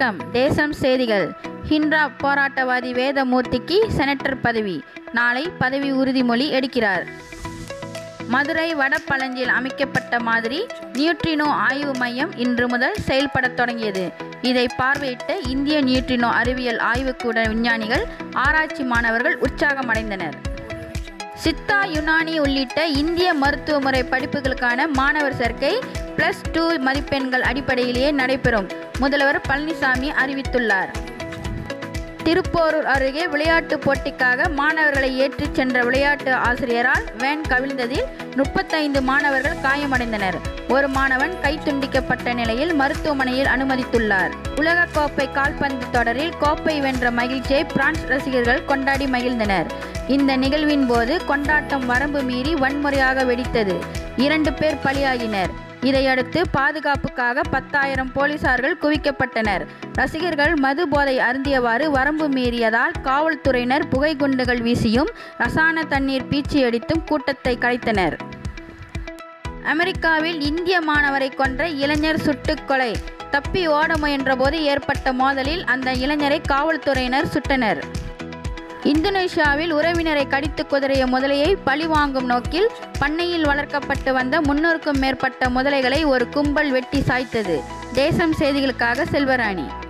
வணக்கம் தேசம் செய்திகள் ஹிண்ட்ரா போராட்டவாதி வேதமூர்த்திக்கு செனட்டர் பதவி நாளை பதவி உறுதிமொழி எடுக்கிறார் மதுரை வடபழஞ்சில் அமைக்கப்பட்ட மாதிரி நியூட்ரினோ ஆய்வு மையம் இன்று முதல் செயல்படத் தொடங்கியது இதை பார்வையிட்ட இந்திய நியூட்ரினோ அறிவியல் ஆய்வுக்கூட விஞ்ஞானிகள் ஆராய்ச்சி மாணவர்கள் உற்சாகமடைந்தனர் சித்தா யுனானி உள்ளிட்ட இந்திய மருத்துவ முறை படிப்புகளுக்கான மாணவர் சேர்க்கை பிளஸ் டூ மதிப்பெண்கள் அடிப்படையிலேயே நடைபெறும் முதல்வர் பழனிசாமி அறிவித்துள்ளார் திருப்போரூர் அருகே விளையாட்டுப் போட்டிக்காக மாணவர்களை ஏற்றிச் சென்ற விளையாட்டு ஆசிரியரால் வேன் கவிழ்ந்ததில் முப்பத்தைந்து மாணவர்கள் காயமடைந்தனர் ஒரு மாணவன் கை துண்டிக்கப்பட்ட நிலையில் மருத்துவமனையில் அனுமதித்துள்ளார் உலகக்கோப்பை கால்பந்து தொடரில் கோப்பை வென்ற மகிழ்ச்சியை பிரான்ஸ் ரசிகர்கள் கொண்டாடி மகிழ்ந்தனர் இந்த நிகழ்வின் போது கொண்டாட்டம் வரம்பு மீறி வன்முறையாக வெடித்தது இரண்டு பேர் பலியாகினர் இதையடுத்து பாதுகாப்புக்காக பத்தாயிரம் போலீசார்கள் குவிக்கப்பட்டனர் ரசிகர்கள் மது போதை அருந்தியவாறு வரம்பு மீறியதால் காவல்துறையினர் புகை குண்டுகள் வீசியும் ரசாயன தண்ணீர் பீச்சியடித்தும் கூட்டத்தை கலைத்தனர் அமெரிக்காவில் இந்திய மாணவரை கொன்ற இளைஞர் சுட்டுக் கொலை தப்பி ஓட முயன்றபோது ஏற்பட்ட மோதலில் அந்த இளைஞரை காவல்துறையினர் சுட்டனர் இந்தோனேஷியாவில் உறவினரை கடித்து குதறிய முதலையை பழிவாங்கும் நோக்கில் பண்ணையில் வளர்க்கப்பட்டு வந்த முன்னூறுக்கும் மேற்பட்ட முதலைகளை ஒரு கும்பல் வெட்டி சாய்த்தது தேசம் செய்திகளுக்காக செல்வராணி